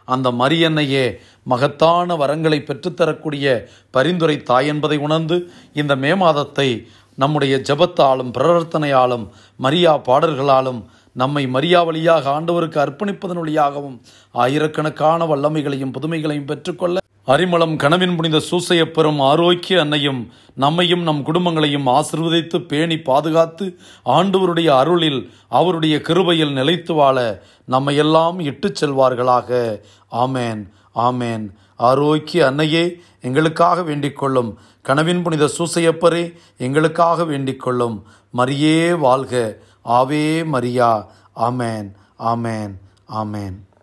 அந்த மரியன்னையே மகத்தான வரங்களை பெற்றுத்தரக்கூடிய பரிந்துரை தாய் என்பதை உணர்ந்து இந்த மே மாதத்தை நம்முடைய ஜெபத்தாலும் பிரவர்த்தனையாலும் மரியா பாடல்களாலும் நம்மை மரியா வழியாக ஆண்டவருக்கு அர்ப்பணிப்பதன் வழியாகவும் ஆயிரக்கணக்கான வல்லமைகளையும் புதுமைகளையும் பெற்றுக்கொள்ள அரிமளம் கனவின் புனித சூசையப்பெறும் ஆரோக்கிய அன்னையும் நம்மையும் நம் குடும்பங்களையும் ஆசிர்வதித்து பேணி பாதுகாத்து ஆண்டவருடைய அருளில் அவருடைய கிருபையில் நிலைத்து வாழ நம்மையெல்லாம் இட்டுச் செல்வார்களாக ஆமேன் ஆமேன் ஆரோக்கிய அன்னையே எங்களுக்காக வேண்டிக் கொள்ளும் கனவின் புனித சூசையப்பரே எங்களுக்காக வேண்டிக் கொள்ளும் மரியே வாழ்க ஆவே மரியா ஆமேன் ஆமேன் ஆமேன்